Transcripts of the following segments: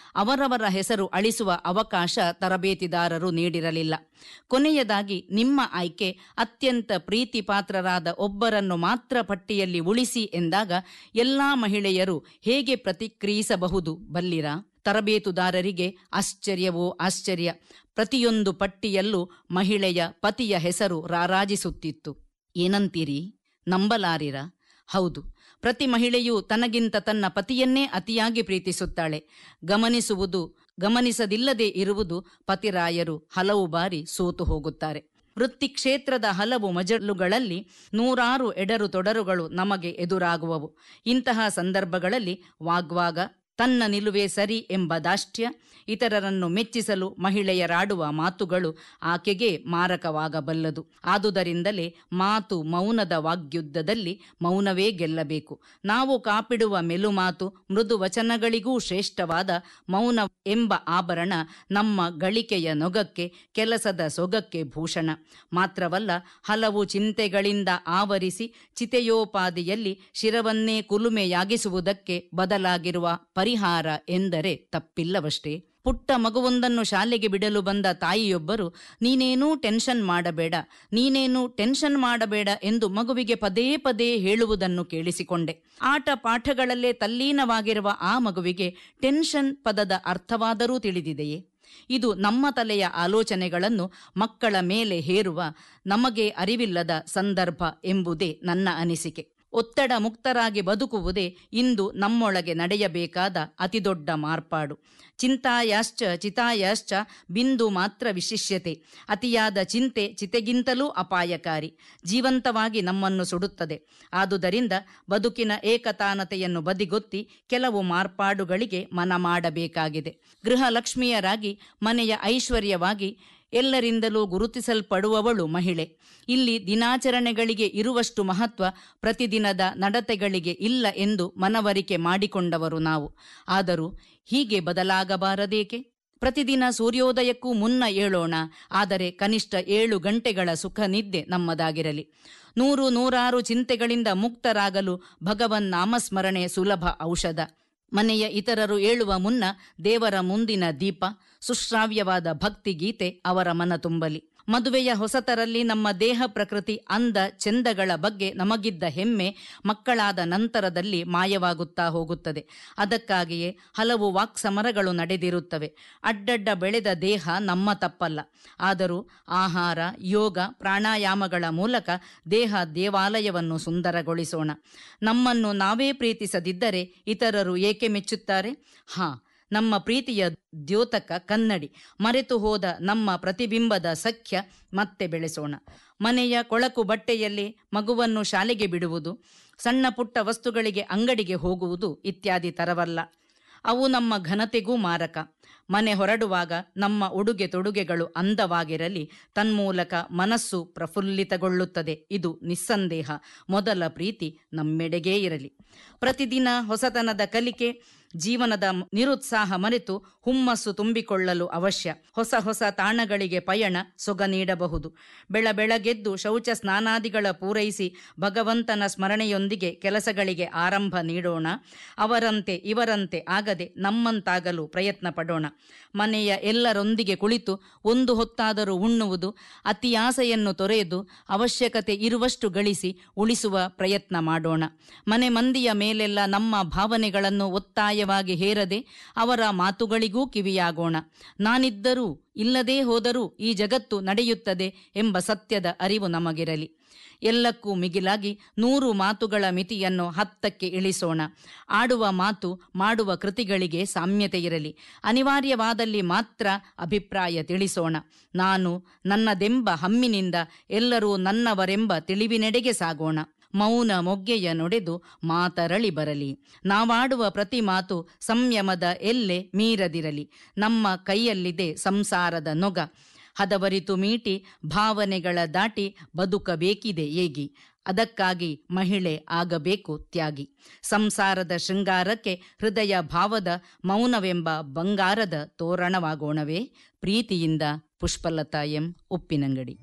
ಅವರವರ ಹೆಸರು ಅಳಿಸುವ ಅವಕಾಶ ತರಬೇತಿದಾರರು ನೀಡಿರಲಿಲ್ಲ ಕೊನೆಯದಾಗಿ ನಿಮ್ಮ ಆಯ್ಕೆ ಅತ್ಯಂತ ಪ್ರೀತಿ ಪಾತ್ರರಾದ ಒಬ್ಬರನ್ನು ಮಾತ್ರ ಪಟ್ಟಿಯಲ್ಲಿ ಉಳಿಸಿ ಎಂದಾಗ ಎಲ್ಲಾ ಮಹಿಳೆಯರು ಹೇಗೆ ಪ್ರತಿಕ್ರಿಯಿಸಬಹುದು ಬಲ್ಲಿರಾ ತರಬೇತುದಾರರಿಗೆ ಆಶ್ಚರ್ಯವೋ ಆಶ್ಚರ್ಯ ಪ್ರತಿಯೊಂದು ಪಟ್ಟಿಯಲ್ಲೂ ಮಹಿಳೆಯ ಪತಿಯ ಹೆಸರು ರಾರಾಜಿಸುತ್ತಿತ್ತು ಏನಂತೀರಿ ನಂಬಲಾರಿರ ಹೌದು ಪ್ರತಿ ಮಹಿಳೆಯೂ ತನಗಿಂತ ತನ್ನ ಪತಿಯನ್ನೇ ಅತಿಯಾಗಿ ಪ್ರೀತಿಸುತ್ತಾಳೆ ಗಮನಿಸುವುದು ಗಮನಿಸದಿಲ್ಲದೆ ಇರುವುದು ಪತಿರಾಯರು ಹಲವು ಬಾರಿ ಸೋತು ಹೋಗುತ್ತಾರೆ ವೃತ್ತಿ ಕ್ಷೇತ್ರದ ಹಲವು ಮಜಲುಗಳಲ್ಲಿ ನೂರಾರು ಎಡರು ತೊಡರುಗಳು ನಮಗೆ ಎದುರಾಗುವವು ಇಂತಹ ಸಂದರ್ಭಗಳಲ್ಲಿ ವಾಗ್ವಾಗ ತನ್ನ ನಿಲುವೇ ಸರಿ ಎಂಬ ದಾಷ್ಟ್ಯ ಇತರರನ್ನು ಮೆಚ್ಚಿಸಲು ಮಹಿಳೆಯರಾಡುವ ಮಾತುಗಳು ಆಕೆಗೆ ಮಾರಕವಾಗಬಲ್ಲದು ಆದುದರಿಂದಲೇ ಮಾತು ಮೌನದ ವಾಗ್ಯುದ್ಧದಲ್ಲಿ ಮೌನವೇ ಗೆಲ್ಲಬೇಕು ನಾವು ಕಾಪಿಡುವ ಮೆಲುಮಾತು ಮೃದು ವಚನಗಳಿಗೂ ಶ್ರೇಷ್ಠವಾದ ಮೌನ ಎಂಬ ಆಭರಣ ನಮ್ಮ ಗಳಿಕೆಯ ನೊಗಕ್ಕೆ ಕೆಲಸದ ಸೊಗಕ್ಕೆ ಭೂಷಣ ಮಾತ್ರವಲ್ಲ ಹಲವು ಚಿಂತೆಗಳಿಂದ ಆವರಿಸಿ ಚಿತೆಯೋಪಾದಿಯಲ್ಲಿ ಶಿರವನ್ನೇ ಕುಲುಮೆಯಾಗಿಸುವುದಕ್ಕೆ ಬದಲಾಗಿರುವ ಪರಿಹಾರ ಎಂದರೆ ತಪ್ಪಿಲ್ಲವಷ್ಟೇ ಪುಟ್ಟ ಮಗುವೊಂದನ್ನು ಶಾಲೆಗೆ ಬಿಡಲು ಬಂದ ತಾಯಿಯೊಬ್ಬರು ನೀನೇನೂ ಟೆನ್ಷನ್ ಮಾಡಬೇಡ ನೀನೇನು ಟೆನ್ಷನ್ ಮಾಡಬೇಡ ಎಂದು ಮಗುವಿಗೆ ಪದೇ ಪದೇ ಹೇಳುವುದನ್ನು ಕೇಳಿಸಿಕೊಂಡೆ ಆಟ ಪಾಠಗಳಲ್ಲೇ ತಲ್ಲೀನವಾಗಿರುವ ಆ ಮಗುವಿಗೆ ಟೆನ್ಷನ್ ಪದದ ಅರ್ಥವಾದರೂ ತಿಳಿದಿದೆಯೇ ಇದು ನಮ್ಮ ತಲೆಯ ಆಲೋಚನೆಗಳನ್ನು ಮಕ್ಕಳ ಮೇಲೆ ಹೇರುವ ನಮಗೆ ಅರಿವಿಲ್ಲದ ಸಂದರ್ಭ ಎಂಬುದೇ ನನ್ನ ಅನಿಸಿಕೆ ಒತ್ತಡ ಮುಕ್ತರಾಗಿ ಬದುಕುವುದೇ ಇಂದು ನಮ್ಮೊಳಗೆ ನಡೆಯಬೇಕಾದ ಅತಿದೊಡ್ಡ ಮಾರ್ಪಾಡು ಚಿಂತಾಯಾಶ್ಚ ಚಿತಾಯಾಶ್ಚ ಬಿಂದು ಮಾತ್ರ ವಿಶಿಷ್ಯತೆ ಅತಿಯಾದ ಚಿಂತೆ ಚಿತೆಗಿಂತಲೂ ಅಪಾಯಕಾರಿ ಜೀವಂತವಾಗಿ ನಮ್ಮನ್ನು ಸುಡುತ್ತದೆ ಆದುದರಿಂದ ಬದುಕಿನ ಏಕತಾನತೆಯನ್ನು ಬದಿಗೊತ್ತಿ ಕೆಲವು ಮಾರ್ಪಾಡುಗಳಿಗೆ ಮನ ಮಾಡಬೇಕಾಗಿದೆ ಗೃಹಲಕ್ಷ್ಮಿಯರಾಗಿ ಮನೆಯ ಐಶ್ವರ್ಯವಾಗಿ ಎಲ್ಲರಿಂದಲೂ ಗುರುತಿಸಲ್ಪಡುವವಳು ಮಹಿಳೆ ಇಲ್ಲಿ ದಿನಾಚರಣೆಗಳಿಗೆ ಇರುವಷ್ಟು ಮಹತ್ವ ಪ್ರತಿದಿನದ ನಡತೆಗಳಿಗೆ ಇಲ್ಲ ಎಂದು ಮನವರಿಕೆ ಮಾಡಿಕೊಂಡವರು ನಾವು ಆದರೂ ಹೀಗೆ ಬದಲಾಗಬಾರದೇಕೆ ಪ್ರತಿದಿನ ಸೂರ್ಯೋದಯಕ್ಕೂ ಮುನ್ನ ಏಳೋಣ ಆದರೆ ಕನಿಷ್ಠ ಏಳು ಗಂಟೆಗಳ ಸುಖ ನಿದ್ದೆ ನಮ್ಮದಾಗಿರಲಿ ನೂರು ನೂರಾರು ಚಿಂತೆಗಳಿಂದ ಮುಕ್ತರಾಗಲು ಭಗವನ್ ನಾಮಸ್ಮರಣೆ ಸುಲಭ ಔಷಧ ಮನೆಯ ಇತರರು ಏಳುವ ಮುನ್ನ ದೇವರ ಮುಂದಿನ ದೀಪ ಸುಶ್ರಾವ್ಯವಾದ ಭಕ್ತಿ ಗೀತೆ ಅವರ ಮನ ತುಂಬಲಿ ಮದುವೆಯ ಹೊಸತರಲ್ಲಿ ನಮ್ಮ ದೇಹ ಪ್ರಕೃತಿ ಅಂದ ಚೆಂದಗಳ ಬಗ್ಗೆ ನಮಗಿದ್ದ ಹೆಮ್ಮೆ ಮಕ್ಕಳಾದ ನಂತರದಲ್ಲಿ ಮಾಯವಾಗುತ್ತಾ ಹೋಗುತ್ತದೆ ಅದಕ್ಕಾಗಿಯೇ ಹಲವು ವಾಕ್ಸಮರಗಳು ನಡೆದಿರುತ್ತವೆ ಅಡ್ಡಡ್ಡ ಬೆಳೆದ ದೇಹ ನಮ್ಮ ತಪ್ಪಲ್ಲ ಆದರೂ ಆಹಾರ ಯೋಗ ಪ್ರಾಣಾಯಾಮಗಳ ಮೂಲಕ ದೇಹ ದೇವಾಲಯವನ್ನು ಸುಂದರಗೊಳಿಸೋಣ ನಮ್ಮನ್ನು ನಾವೇ ಪ್ರೀತಿಸದಿದ್ದರೆ ಇತರರು ಏಕೆ ಮೆಚ್ಚುತ್ತಾರೆ ಹಾ ನಮ್ಮ ಪ್ರೀತಿಯ ದ್ಯೋತಕ ಕನ್ನಡಿ ಮರೆತು ಹೋದ ನಮ್ಮ ಪ್ರತಿಬಿಂಬದ ಸಖ್ಯ ಮತ್ತೆ ಬೆಳೆಸೋಣ ಮನೆಯ ಕೊಳಕು ಬಟ್ಟೆಯಲ್ಲಿ ಮಗುವನ್ನು ಶಾಲೆಗೆ ಬಿಡುವುದು ಸಣ್ಣ ಪುಟ್ಟ ವಸ್ತುಗಳಿಗೆ ಅಂಗಡಿಗೆ ಹೋಗುವುದು ಇತ್ಯಾದಿ ತರವಲ್ಲ ಅವು ನಮ್ಮ ಘನತೆಗೂ ಮಾರಕ ಮನೆ ಹೊರಡುವಾಗ ನಮ್ಮ ಉಡುಗೆ ತೊಡುಗೆಗಳು ಅಂದವಾಗಿರಲಿ ತನ್ಮೂಲಕ ಮನಸ್ಸು ಪ್ರಫುಲ್ಲಿತಗೊಳ್ಳುತ್ತದೆ ಇದು ನಿಸ್ಸಂದೇಹ ಮೊದಲ ಪ್ರೀತಿ ನಮ್ಮೆಡೆಗೇ ಇರಲಿ ಪ್ರತಿದಿನ ಹೊಸತನದ ಕಲಿಕೆ ಜೀವನದ ನಿರುತ್ಸಾಹ ಮರೆತು ಹುಮ್ಮಸ್ಸು ತುಂಬಿಕೊಳ್ಳಲು ಅವಶ್ಯ ಹೊಸ ಹೊಸ ತಾಣಗಳಿಗೆ ಪಯಣ ಸೊಗ ನೀಡಬಹುದು ಬೆಳ ಬೆಳಗೆದ್ದು ಶೌಚ ಸ್ನಾನಾದಿಗಳ ಪೂರೈಸಿ ಭಗವಂತನ ಸ್ಮರಣೆಯೊಂದಿಗೆ ಕೆಲಸಗಳಿಗೆ ಆರಂಭ ನೀಡೋಣ ಅವರಂತೆ ಇವರಂತೆ ಆಗದೆ ನಮ್ಮಂತಾಗಲು ಪ್ರಯತ್ನ ಪಡೋಣ ಮನೆಯ ಎಲ್ಲರೊಂದಿಗೆ ಕುಳಿತು ಒಂದು ಹೊತ್ತಾದರೂ ಉಣ್ಣುವುದು ಅತಿಯಾಸೆಯನ್ನು ತೊರೆದು ಅವಶ್ಯಕತೆ ಇರುವಷ್ಟು ಗಳಿಸಿ ಉಳಿಸುವ ಪ್ರಯತ್ನ ಮಾಡೋಣ ಮನೆ ಮಂದಿಯ ಮೇಲೆಲ್ಲ ನಮ್ಮ ಭಾವನೆಗಳನ್ನು ಒತ್ತಾಯವಾಗಿ ಹೇರದೆ ಅವರ ಮಾತುಗಳಿಗೂ ಕಿವಿಯಾಗೋಣ ನಾನಿದ್ದರೂ ಇಲ್ಲದೇ ಹೋದರೂ ಈ ಜಗತ್ತು ನಡೆಯುತ್ತದೆ ಎಂಬ ಸತ್ಯದ ಅರಿವು ನಮಗಿರಲಿ ಎಲ್ಲಕ್ಕೂ ಮಿಗಿಲಾಗಿ ನೂರು ಮಾತುಗಳ ಮಿತಿಯನ್ನು ಹತ್ತಕ್ಕೆ ಇಳಿಸೋಣ ಆಡುವ ಮಾತು ಮಾಡುವ ಕೃತಿಗಳಿಗೆ ಸಾಮ್ಯತೆ ಇರಲಿ ಅನಿವಾರ್ಯವಾದಲ್ಲಿ ಮಾತ್ರ ಅಭಿಪ್ರಾಯ ತಿಳಿಸೋಣ ನಾನು ನನ್ನದೆಂಬ ಹಮ್ಮಿನಿಂದ ಎಲ್ಲರೂ ನನ್ನವರೆಂಬ ತಿಳಿವಿನೆಡೆಗೆ ಸಾಗೋಣ ಮೌನ ಮೊಗ್ಗೆಯ ನುಡಿದು ಮಾತರಳಿ ಬರಲಿ ನಾವಾಡುವ ಪ್ರತಿ ಮಾತು ಸಂಯಮದ ಎಲ್ಲೆ ಮೀರದಿರಲಿ ನಮ್ಮ ಕೈಯಲ್ಲಿದೆ ಸಂಸಾರದ ನೊಗ ಹದವರಿತು ಮೀಟಿ ಭಾವನೆಗಳ ದಾಟಿ ಬದುಕಬೇಕಿದೆ ಏಗಿ ಅದಕ್ಕಾಗಿ ಮಹಿಳೆ ಆಗಬೇಕು ತ್ಯಾಗಿ ಸಂಸಾರದ ಶೃಂಗಾರಕ್ಕೆ ಹೃದಯ ಭಾವದ ಮೌನವೆಂಬ ಬಂಗಾರದ ತೋರಣವಾಗೋಣವೇ ಪ್ರೀತಿಯಿಂದ ಪುಷ್ಪಲತಾ ಎಂ ಉಪ್ಪಿನಂಗಡಿ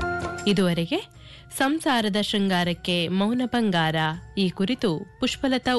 ಇದುವರೆಗೆ ಸಂಸಾರದ ಶೃಂಗಾರಕ್ಕೆ ಮೌನ ಬಂಗಾರ ಈ ಕುರಿತು ಪುಷ್ಪಲತಾ